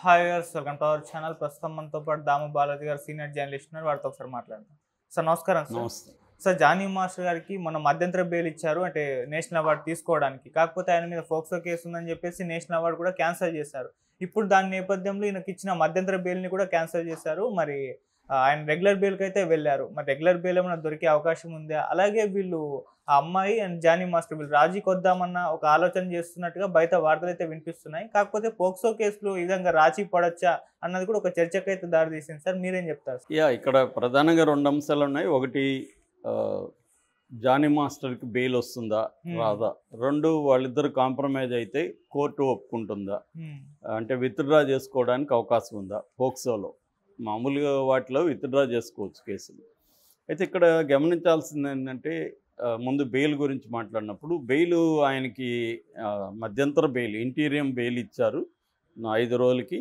Hi గారు welcome to our channel ప్రస్తుతం మనతో పాటు దాము బాలాజీ గారు సీనియర్ జర్నలిస్ట్ ఉన్నారు వారితో ఒకసారి మాట్లాడదాం సార్ నమస్కారం సార్ నమస్తే సార్ జానీ మాస్టర్ గారికి మన మధ్యంతర బెయిల్ ఇచ్చారు అంటే నేషనల్ అవార్డు తీసుకోవడానికి కాకపోతే ఆయన మీద ఫోక్సో కేసు ఉందని చెప్పేసి నేషనల్ అవార్డు కూడా క్యాన్సిల్ చేశారు ఇప్పుడు దాని నేపథ్యంలో ఈయనకి ఇచ్చిన మధ్యంతర బెయిల్ని కూడా క్యాన్సిల్ చేశారు మరి ఆ, ఆయన రెగ్యులర్ బెయిల్కి అయితే వెళ్ళారు మరి రెగ్యులర్ బెయిల్ ఏమైనా దొరికే అవకాశం ఉందా అలాగే వీళ్ళు ఆ అమ్మాయి అండ్ జానీ మాస్టర్ వీళ్ళు రాజీకి వద్దామన్న ఒక ఆలోచన చేస్తున్నట్టుగా బయట వార్తలు అయితే వినిపిస్తున్నాయి కాకపోతే పోక్సో కేసులో ఈ విధంగా రాజీ పడొచ్చా అన్నది కూడా ఒక చర్చకు అయితే దారితీసింది సార్ మీరేం చెప్తారు యా ఇక్కడ ప్రధానంగా రెండు అంశాలు ఉన్నాయి ఒకటి ఆ, జానీ మాస్టర్కి బెయిల్ వస్తుందా Hmm. రాదా రెండు వాళ్ళిద్దరు కాంప్రమైజ్ అయితే కోర్టు ఒప్పుకుంటుందా ఉమ్, అంటే విత్డ్రా చేసుకోవడానికి అవకాశం ఉందా పోక్సోలో మామూలుగా వాటిలో విత్డ్రా చేసుకోవచ్చు కేసులు అయితే ఇక్కడ గమనించాల్సింది ఏంటంటే ఆ, ముందు బెయిల్ గురించి మాట్లాడినప్పుడు బెయిల్ ఆయనకి ఆ, మధ్యంతర బెయిల్ ఇంటీరియం బెయిల్ ఇచ్చారు ఐదు రోజులకి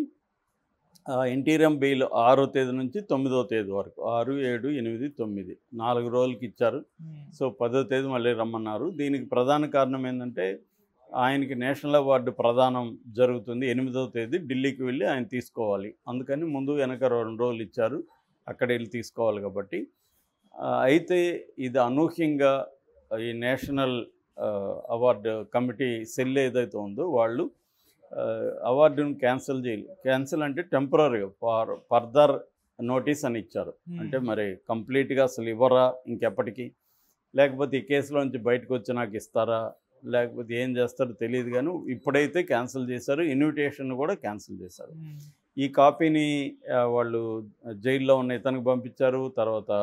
ఆ, ఇంటీరియం బెయిల్ ఆరో తేదీ నుంచి తొమ్మిదో తేదీ వరకు ఆరు ఏడు ఎనిమిది తొమ్మిది నాలుగు రోజులకి ఇచ్చారు ఉమ్, సో పదో తేదీ మళ్ళీ రమ్మన్నారు దీనికి ప్రధాన కారణం ఏంటంటే ఆయనకి నేషనల్ అవార్డు ప్రదానం జరుగుతుంది ఎనిమిదవ తేదీ ఢిల్లీకి వెళ్ళి ఆయన తీసుకోవాలి అందుకని ముందు వెనక రెండు రోజులు ఇచ్చారు అక్కడ వెళ్ళి తీసుకోవాలి కాబట్టి ఆ, అయితే ఇది అనూహ్యంగా ఈ నేషనల్ ఆ, అవార్డు కమిటీ సెల్ ఏదైతే ఉందో వాళ్ళు ఆ, అవార్డును క్యాన్సిల్ చేయాలి క్యాన్సిల్ అంటే టెంపరీగా ఫర్ ఫర్దర్ నోటీస్ అని ఇచ్చారు ఉమ్. అంటే మరి కంప్లీట్గా అసలు ఇవ్వరా ఇంకెప్పటికీ లేకపోతే ఈ కేసులోంచి బయటకు వచ్చి నాకు ఇస్తారా లేకపోతే ఏం చేస్తారో తెలియదు కానీ ఇప్పుడైతే క్యాన్సిల్ చేశారు ఇన్విటేషన్ కూడా క్యాన్సిల్ చేశారు ఉమ్, ఈ కాపీని ఆ, వాళ్ళు జైల్లో ఉన్న ఇతనికి పంపించారు తర్వాత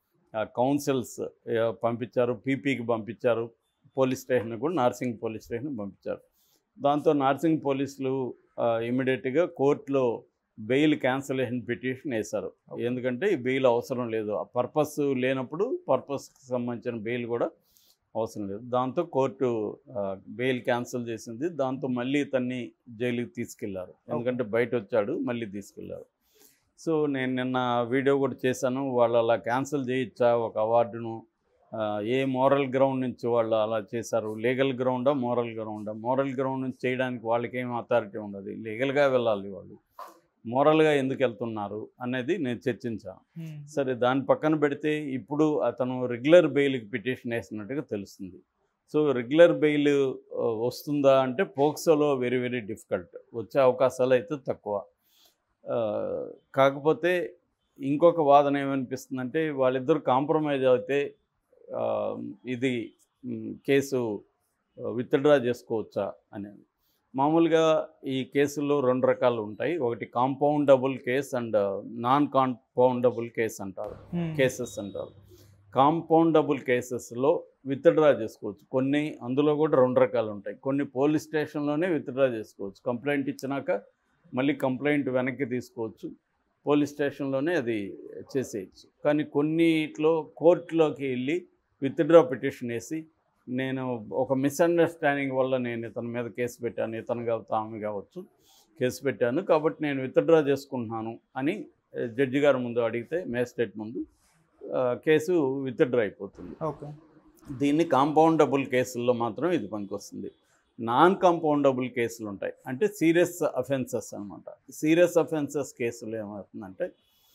కౌన్సిల్స్ పంపించారు పీపీకి పంపించారు పోలీస్ స్టేషన్ కూడా నార్సింగ్ పోలీస్ స్టేషన్ పంపించారు దాంతో నార్సింగ్ పోలీసులు ఇమీడియట్గా కోర్టులో బెయిల్ క్యాన్సలేషన్ పిటిషన్ వేశారు ఎందుకంటే ఈ బెయిల్ అవసరం లేదు ఆ పర్పస్ లేనప్పుడు పర్పస్కి సంబంధించిన బెయిల్ కూడా అవసరం లేదు దాంతో కోర్టు ఆ, బెయిల్ క్యాన్సిల్ చేసింది దాంతో మళ్ళీ ఇతన్ని జైలుకి తీసుకెళ్లారు ఎందుకంటే బయట వచ్చాడు మళ్ళీ తీసుకెళ్లారు సో నేను నిన్న వీడియో కూడా చేశాను వాళ్ళు అలా క్యాన్సిల్ చేయొచ్చా ఒక అవార్డును ఆ, ఏ మోరల్ గ్రౌండ్ నుంచి వాళ్ళు అలా చేశారు లీగల్ గ్రౌండా మోరల్ గ్రౌండా మోరల్ గ్రౌండ్ నుంచి చేయడానికి వాళ్ళకి ఏం అథారిటీ ఉండదు లీగల్గా వెళ్ళాలి వాళ్ళు మోరల్గా ఎందుకు వెళ్తున్నారు అనేది నేను చర్చించాను ఉమ్, సరే దాని పక్కన పెడితే ఇప్పుడు అతను రెగ్యులర్ బెయిల్కి పిటిషన్ వేసినట్టుగా తెలుస్తుంది సో రెగ్యులర్ బెయిల్ ఆ, వస్తుందా అంటే పోక్సోలో వెరీ వెరీ డిఫికల్ట్ వచ్చే అవకాశాలు అయితే తక్కువ ఆ, కాకపోతే ఇంకొక వాదన ఏమనిపిస్తుందంటే వాళ్ళిద్దరు కాంప్రమైజ్ అయితే ఆ, ఇది మ్, కేసు విత్డ్రా చేసుకోవచ్చా అనేది మామూలుగా ఈ కేసుల్లో రెండు రకాలు ఉంటాయి ఒకటి compoundable case and non compoundable case అంటారు ఉమ్, కేసెస్ అంటారు కాంపౌండబుల్ కేసెస్లో విత్డ్రా చేసుకోవచ్చు కొన్ని అందులో కూడా రెండు రకాలు ఉంటాయి కొన్ని పోలీస్ స్టేషన్లోనే విత్డ్రా చేసుకోవచ్చు కంప్లైంట్ ఇచ్చినాక మళ్ళీ కంప్లైంట్ వెనక్కి తీసుకోవచ్చు పోలీస్ స్టేషన్లోనే అది చేసేయచ్చు కానీ కొన్నిట్లో కోర్టులోకి వెళ్ళి విత్డ్రా పిటిషన్ వేసి నేను ఒక మిస్అండర్స్టాండింగ్ వల్ల నేను ఇతని మీద కేసు పెట్టాను ఇతను కావచ్చు ఆమె కావచ్చు కేసు పెట్టాను కాబట్టి నేను విత్డ్రా చేసుకుంటున్నాను అని ఆ, జడ్జి గారి ముందు అడిగితే మేజిస్ట్రేట్ ముందు ఆ, కేసు విత్డ్రా అయిపోతుంది ఓకే దీన్ని కాంపౌండబుల్ కేసుల్లో మాత్రం ఇది పనికొస్తుంది నాన్ కాంపౌండబుల్ కేసులు ఉంటాయి అంటే సీరియస్ అఫెన్సెస్ అనమాట సీరియస్ అఫెన్సెస్ కేసులు ఏమవుతుందంటే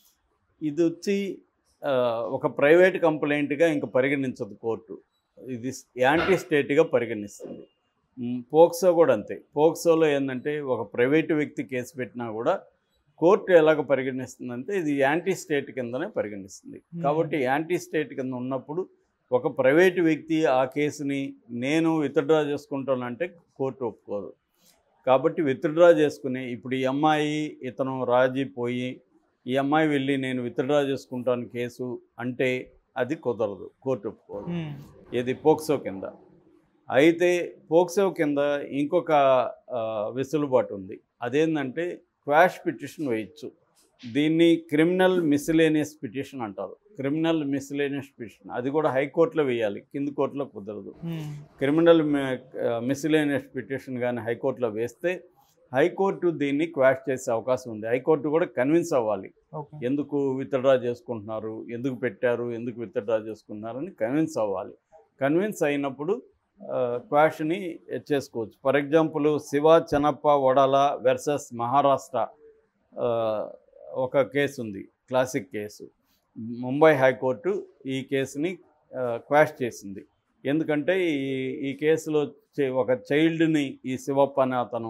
ఇది వచ్చి ఆ, ఒక ప్రైవేట్ కంప్లైంట్గా ఇంకా పరిగణించదు కోర్టు ఇది యాంటీ స్టేట్గా పరిగణిస్తుంది మ్, పోక్సో కూడా అంతే పోక్సోలో ఏంటంటే ఒక ప్రైవేటు వ్యక్తి కేసు పెట్టినా కూడా కోర్టు ఎలాగ పరిగణిస్తుందంటే ఇది యాంటీ స్టేట్ కిందనే పరిగణిస్తుంది కాబట్టి యాంటీ స్టేట్ కింద ఉన్నప్పుడు ఒక ప్రైవేటు వ్యక్తి ఆ కేసుని నేను విత్డ్రా చేసుకుంటానంటే కోర్టు ఒప్పుకోదు కాబట్టి విత్డ్రా చేసుకుని ఇప్పుడు ఈ అమ్మాయి ఇతను రాజీ పోయి ఈ అమ్మాయి వెళ్ళి నేను విత్డ్రా చేసుకుంటాను కేసు అంటే అది కుదరదు కోర్టు ఒప్పుకోదు ఉమ్, ఇది పోక్సో కింద అయితే పోక్సో కింద ఇంకొక ఆ, వెసులుబాటు ఉంది అదేంటంటే క్వాష్ పిటిషన్ వేయచ్చు దీన్ని క్రిమినల్ మిస్లేనియస్ పిటిషన్ అంటారు క్రిమినల్ మిస్లేనియస్ పిటిషన్ అది కూడా హైకోర్టులో వేయాలి కింది కోర్టులో కుదరదు ఉమ్, క్రిమినల్ మిస్లేనియస్ పిటిషన్ కానీ హైకోర్టులో వేస్తే హైకోర్టు దీన్ని క్వాష్ చేసే అవకాశం ఉంది హైకోర్టు కూడా కన్విన్స్ అవ్వాలి ఓకే ఎందుకు విత్డ్రా చేసుకుంటున్నారు ఎందుకు పెట్టారు ఎందుకు విత్డ్రా చేసుకున్నారని కన్విన్స్ అవ్వాలి కన్విన్స్ అయినప్పుడు క్వాష్ని చేసుకోవచ్చు for example Shiva Chenappa Vadala versus Maharashtra ఆ, ఒక కేసు ఉంది క్లాసిక్ కేసు ముంబై హైకోర్టు ఈ కేసుని క్వాష్ చేసింది ఎందుకంటే ఈ ఈ కేసులో చే- ఒక చైల్డ్ని ఈ శివప్ప అనే అతను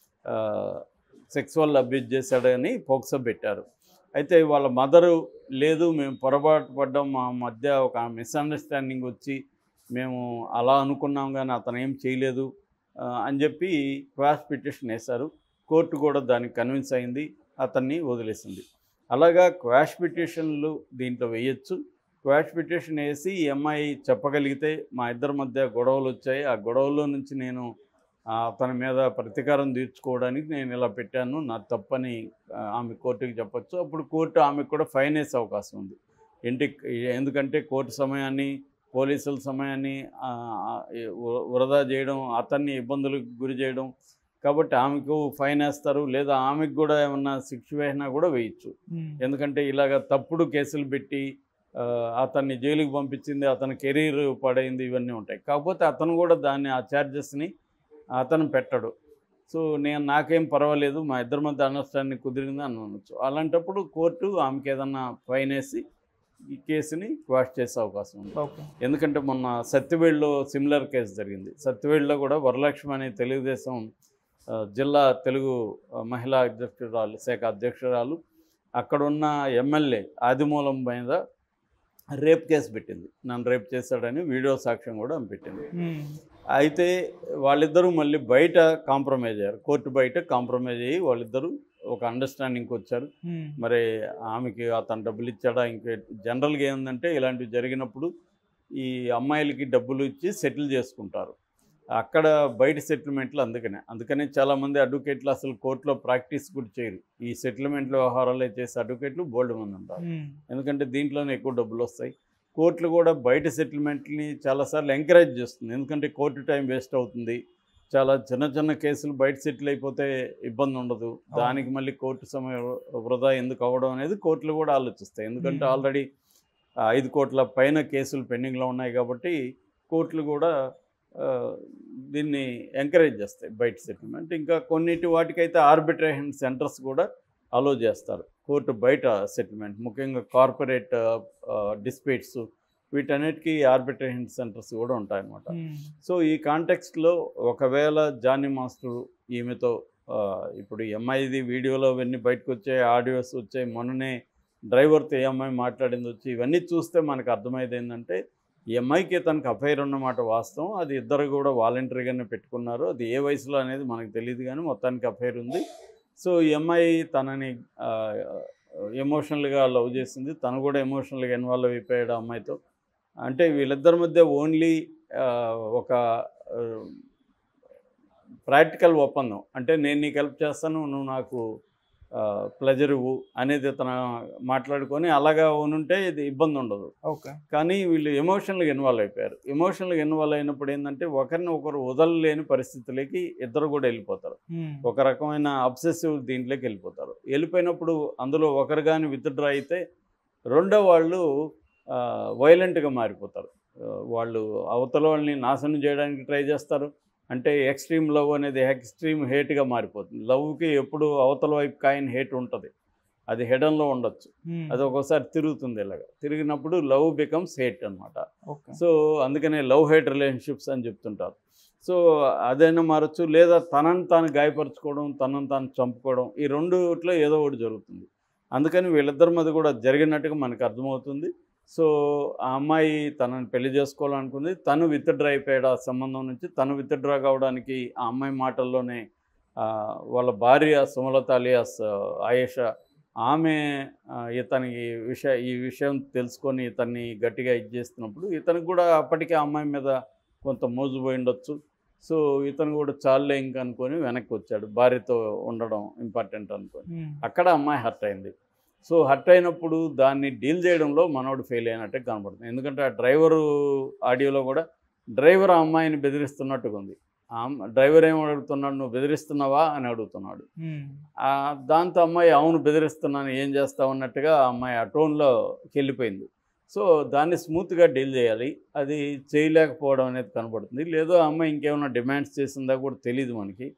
సెక్సువల్ అబ్యూజ్ చేశాడని పోక్సో పెట్టారు అయితే వాళ్ళ మదరు లేదు మేము పొరపాటు పడ్డాం మా మధ్య ఒక మిస్అండర్స్టాండింగ్ వచ్చి మేము అలా అనుకున్నాం కానీ అతను ఏం చేయలేదు ఆ, అని చెప్పి క్వాష్ పిటిషన్ వేశారు కోర్టు కూడా దానికి కన్విన్స్ అయింది అతన్ని వదిలేసింది అలాగా క్వాష్ పిటిషన్లు దీంట్లో వేయచ్చు క్వాష్ పిటిషన్ వేసి ఈ అమ్మాయి చెప్పగలిగితే మా ఇద్దరి మధ్య గొడవలు వచ్చాయి ఆ గొడవల్లో నుంచి నేను ఆ, అతని మీద ప్రతీకారం తీర్చుకోవడానికి నేను ఇలా పెట్టాను నా తప్పని ఆ, ఆమె కోర్టుకి చెప్పొచ్చు అప్పుడు కోర్టు ఆమెకు కూడా ఫైన్ వేసే అవకాశం ఉంది ఇంటి ఎందుకంటే కోర్టు సమయాన్ని పోలీసుల సమయాన్ని ఆ, ఆ, వృ- వృధా చేయడం అతన్ని ఇబ్బందులకు గురి చేయడం కాబట్టి ఆమెకు ఫైన్ వేస్తారు లేదా ఆమెకు కూడా ఏమన్నా శిక్ష వేసినా కూడా వేయచ్చు ఎందుకంటే ఇలాగ తప్పుడు కేసులు పెట్టి ఆ, అతన్ని జైలుకి పంపించింది అతని కెరీర్ పడైంది ఇవన్నీ ఉంటాయి కాకపోతే అతను కూడా దాన్ని ఆ ఛార్జెస్ని అతను పెట్టడు సో నేను నాకేం పర్వాలేదు మా ఇద్దరి మధ్య అండర్స్టాండింగ్ కుదిరింది అని అనొచ్చు అలాంటప్పుడు కోర్టు ఆమెకి ఏదన్నా ఫైన్ వేసి ఈ కేసుని క్వాష్ చేసే అవకాశం ఉంది ఓకే ఎందుకంటే మొన్న సత్యవేడులో సిమిలర్ కేసు జరిగింది సత్యవేడులో కూడా వరలక్ష్మి అనే తెలుగుదేశం ఆ, జిల్లా తెలుగు ఆ, మహిళా అధ్యక్షురాలు శాఖ అధ్యక్షురాలు అక్కడున్న ఎమ్మెల్యే ఆదిమూలం మీద రేప్ కేసు పెట్టింది నన్ను రేప్ చేశాడని వీడియో సాక్ష్యం కూడా ఆమె పెట్టింది అయితే వాళ్ళిద్దరూ మళ్ళీ బయట కాంప్రమైజ్ అయ్యారు కోర్టు బయట కాంప్రమైజ్ అయ్యి వాళ్ళిద్దరూ ఒక అండర్స్టాండింగ్కి వచ్చారు మరి ఆమెకి అతను డబ్బులు ఇచ్చాడా ఇంకే జనరల్గా ఏంటంటే ఇలాంటివి జరిగినప్పుడు ఈ అమ్మాయిలకి డబ్బులు ఇచ్చి సెటిల్ చేసుకుంటారు అక్కడ బయట సెటిల్మెంట్లు అందుకనే అందుకనే చాలామంది అడ్వకేట్లు అసలు కోర్టులో ప్రాక్టీస్ కూడా చేయరు ఈ సెటిల్మెంట్ల వ్యవహారాలు చేసే అడ్వకేట్లు బోల్డ్ మంది ఉంటారు ఎందుకంటే దీంట్లోనే ఎక్కువ డబ్బులు వస్తాయి కోర్టులు కూడా బయట సెటిల్మెంట్ని చాలాసార్లు ఎంకరేజ్ చేస్తుంది ఎందుకంటే కోర్టు టైం వేస్ట్ అవుతుంది చాలా చిన్న చిన్న కేసులు బయట సెటిల్ అయిపోతే ఇబ్బంది ఉండదు దానికి మళ్ళీ కోర్టు సమయం వృధా ఎందుకు అవ్వడం అనేది కోర్టులు కూడా ఆలోచిస్తాయి ఎందుకంటే Hmm. ఆల్రెడీ ఐదు కోట్ల పైన కేసులు పెండింగ్లో ఉన్నాయి కాబట్టి కోర్టులు కూడా ఆ, దీన్ని ఎంకరేజ్ చేస్తాయి బయట సెటిల్మెంట్ ఇంకా కొన్నిటి వాటికైతే ఆర్బిట్రేషన్ సెంటర్స్ కూడా అలో చేస్తారు కోర్టు బయట సెటిల్మెంట్ ముఖ్యంగా కార్పొరేట్ డిస్ప్యూట్స్ వీటన్నిటికీ ఆర్బిట్రేషన్ సెంటర్స్ కూడా ఉంటాయన్నమాట సో ఈ కాంటెక్స్ట్లో ఒకవేళ జానీ మాస్టర్ ఈమెతో ఆ, ఇప్పుడు ఎంఐది వీడియోలో ఇవన్నీ బయటకు వచ్చాయి ఆడియోస్ వచ్చాయి మొన్ననే డ్రైవర్తో ఏ అమ్మాయి మాట్లాడింది వచ్చి ఇవన్నీ చూస్తే మనకు అర్థమైంది ఏంటంటే ఈ అమ్మాయికి తనకు అఫైర్ ఉన్నమాట వాస్తవం అది ఇద్దరు కూడా వాలంటరీగానే పెట్టుకున్నారు అది ఏ వయసులో అనేది మనకు తెలియదు కానీ మొత్తానికి అఫైర్ ఉంది సో ఈ అమ్మాయి తనని ఎమోషనల్గా లవ్ చేసింది తను కూడా ఎమోషనల్గా ఇన్వాల్వ్ అయిపోయాడు ఆ అమ్మాయితో అంటే వీళ్ళిద్దరి మధ్య ఓన్లీ ఒక ప్రాక్టికల్ ఒప్పందం అంటే నేను నీకు హెల్ప్ చేస్తాను నువ్వు నాకు ప్లెజర్ ఇవ్వు అనేది తన మాట్లాడుకొని అలాగా ఉంటే ఇది ఇబ్బంది ఉండదు ఓకే కానీ వీళ్ళు ఎమోషనల్గా ఇన్వాల్వ్ అయిపోయారు ఎమోషనల్గా ఇన్వాల్వ్ అయినప్పుడు ఏంటంటే ఒకరిని ఒకరు వదలలేని పరిస్థితులకి ఇద్దరు కూడా వెళ్ళిపోతారు ఒక రకమైన అబ్సెసివ్ దీంట్లోకి వెళ్ళిపోతారు వెళ్ళిపోయినప్పుడు అందులో ఒకరు కానీ విత్డ్రా అయితే రెండో వాళ్ళు వైలెంట్గా మారిపోతారు ఆ, వాళ్ళు అవతల వాళ్ళని నాశనం చేయడానికి ట్రై చేస్తారు అంటే ఎక్స్ట్రీమ్ లవ్ అనేది ఎక్స్ట్రీమ్ హేట్గా మారిపోతుంది లవ్కి ఎప్పుడు అవతల వైపు కాయిన్ హేట్ ఉంటుంది అది హెడన్లో ఉండొచ్చు అది ఒక్కోసారి తిరుగుతుంది ఇలాగ తిరిగినప్పుడు లవ్ బికమ్స్ హేట్ అనమాట ఓకే సో అందుకనే లవ్ హేట్ రిలేషన్షిప్స్ అని చెప్తుంటారు సో అదైనా మారచ్చు లేదా తనని తాను గాయపరచుకోవడం తనని తాను చంపుకోవడం ఈ రెండుట్లో ఏదో ఒకటి జరుగుతుంది అందుకని వీళ్ళిద్దరి మధ్య కూడా జరిగినట్టుగా మనకు అర్థమవుతుంది సో ఆ అమ్మాయి తనని పెళ్లి చేసుకోవాలనుకుంది తను విత్డ్రా అయిపోయాడు ఆ సంబంధం నుంచి తను విత్డ్రా కావడానికి ఆ అమ్మాయి మాటల్లోనే ఆ, వాళ్ళ భార్య సుమలత అలియాస్ ఆయేష ఆమె ఆ, ఇతనికి విషయ ఈ విషయం తెలుసుకొని ఇతన్ని గట్టిగా ఇది చేస్తున్నప్పుడు ఇతనికి కూడా అప్పటికే ఆ అమ్మాయి మీద కొంత మోజు పోయి ఉండొచ్చు సో ఇతను కూడా చాలే ఇంక అనుకొని వెనక్కి వచ్చాడు భార్యతో ఉండడం ఇంపార్టెంట్ అనుకొని అక్కడ అమ్మాయి హర్ట్ అయింది సో హర్ట్ అయినప్పుడు దాన్ని డీల్ చేయడంలో మనోడు ఫెయిల్ అయినట్టే కనబడుతుంది ఎందుకంటే ఆ డ్రైవరు ఆడియోలో కూడా డ్రైవర్ ఆ అమ్మాయిని బెదిరిస్తున్నట్టుగా ఉంది ఆ అమ్మ- డ్రైవర్ ఏం అడుగుతున్నాడు నువ్వు బెదిరిస్తున్నావా అని అడుగుతున్నాడు ఆ, దాంతో అమ్మాయి అవును బెదిరిస్తున్నాను ఏం చేస్తావు అన్నట్టుగా ఆ అమ్మాయి ఆ టోన్లోకి వెళ్ళిపోయింది సో దాన్ని స్మూత్గా డీల్ చేయాలి అది చేయలేకపోవడం అనేది కనబడుతుంది లేదో ఆ అమ్మాయి ఇంకేమైనా డిమాండ్స్ చేసిందా కూడా తెలియదు మనకి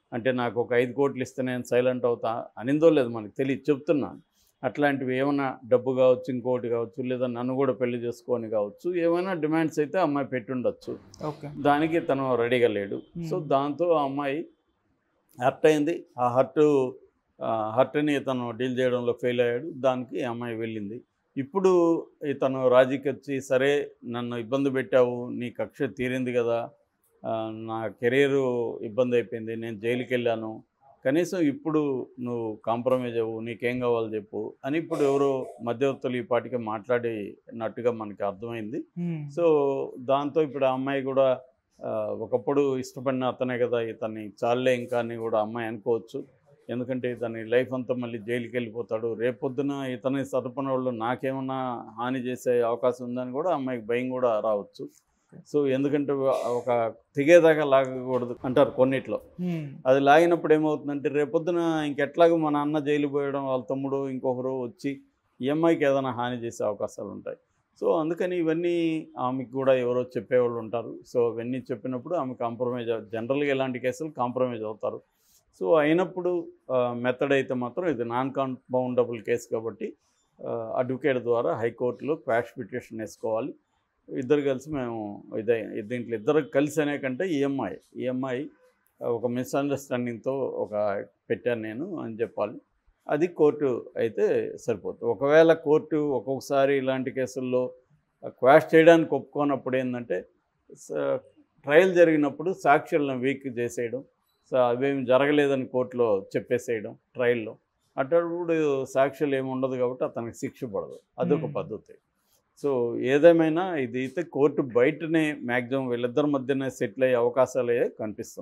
అంటే నాకు ఒక ఐదు కోట్లు ఇస్తే నేను సైలెంట్ అవుతా అనిందో లేదు మనకు తెలియదు చెప్తున్నాను అట్లాంటివి ఏమైనా డబ్బు కావచ్చు ఇంకోటి కావచ్చు లేదా నన్ను కూడా పెళ్లి చేసుకొని కావచ్చు ఏమైనా డిమాండ్స్ అయితే అమ్మాయి పెట్టి ఉండొచ్చు ఓకే దానికి తను రెడీగా లేడు సో Hmm. దాంతో ఆ అమ్మాయి హర్ట్ అయింది ఆ హర్ట్ హర్ట్ని తను డీల్ చేయడంలో ఫెయిల్ అయ్యాడు దానికి ఈ అమ్మాయి వెళ్ళింది ఇప్పుడు ఇతను రాజీకి వచ్చి సరే నన్ను ఇబ్బంది పెట్టావు నీ కక్ష తీరింది కదా ఆ, నా కెరీర్ ఇబ్బంది అయిపోయింది నేను జైలుకి వెళ్ళాను కనీసం ఇప్పుడు నువ్వు కాంప్రమైజ్ అవ్వు నీకేం కావాలో చెప్పు అని ఇప్పుడు ఎవరో మధ్యవర్తులు ఈ పాటికి మాట్లాడినట్టుగా మనకి అర్థమైంది ఉమ్. సో దాంతో ఇప్పుడు ఆ అమ్మాయి కూడా ఆ, ఒకప్పుడు ఇష్టపడిన అతనే కదా ఇతన్ని చాలే ఇంకా అని కూడా అమ్మాయి అనుకోవచ్చు ఎందుకంటే ఇతని లైఫ్ అంతా మళ్ళీ జైలుకి వెళ్ళిపోతాడు రేపొద్దున ఇతని సరపన వాళ్ళు నాకేమన్నా హాని చేసే అవకాశం ఉందని కూడా అమ్మాయికి భయం కూడా రావచ్చు సో ఎందుకంటే ఒక తెగేదాకా లాగకూడదు అంటారు కొన్నిట్లో ఉమ్. అది లాగినప్పుడు ఏమవుతుందంటే రేపొద్దున ఇంకెట్లాగో మా నాన్న జైలు పోయడం వాళ్ళ తమ్ముడు ఇంకొకరు వచ్చి ఈ అమ్మాయికి ఏదైనా హాని చేసే అవకాశాలు ఉంటాయి సో అందుకని ఇవన్నీ ఆమెకు కూడా ఎవరో చెప్పేవాళ్ళు ఉంటారు సో ఇవన్నీ చెప్పినప్పుడు ఆమె కాంప్రమైజ్ జనరల్గా ఇలాంటి కేసులు కాంప్రమైజ్ అవుతారు సో అయినప్పుడు మెథడ్ అయితే మాత్రం ఇది నాన్ కాంపౌండబుల్ కేసు కాబట్టి అడ్వకేట్ ద్వారా హైకోర్టులో క్వాష్ పిటిషన్ వేసుకోవాలి ఇద్దరు కలిసి మేము ఇదే దీంట్లో ఇద్దరు కలిసి అనే కంటే ఈఎంఐ ఈఎంఐ ఒక మిస్అండర్స్టాండింగ్తో ఒక పెట్టాను నేను అని చెప్పాలి అది కోర్టు అయితే సరిపోతుంది ఒకవేళ కోర్టు ఒక్కొక్కసారి ఇలాంటి కేసుల్లో క్వాష్ చేయడానికి ఒప్పుకోనప్పుడు ఏంటంటే ట్రయల్ జరిగినప్పుడు సాక్ష్యాలను వీక్ చేసేయడం సో అవేమి జరగలేదని కోర్టులో చెప్పేసేయడం ట్రయల్లో అటువంటి సాక్ష్యాలు ఏమి ఉండదు కాబట్టి అతనికి శిక్ష పడదు అదొక Hmm. పద్ధతి సో ఏదేమైనా ఇది అయితే కోర్టు బయటనే మ్యాక్సిమం వీళ్ళిద్దరి మధ్యనే సెటిల్ అయ్యే అవకాశాలే కనిపిస్తుంది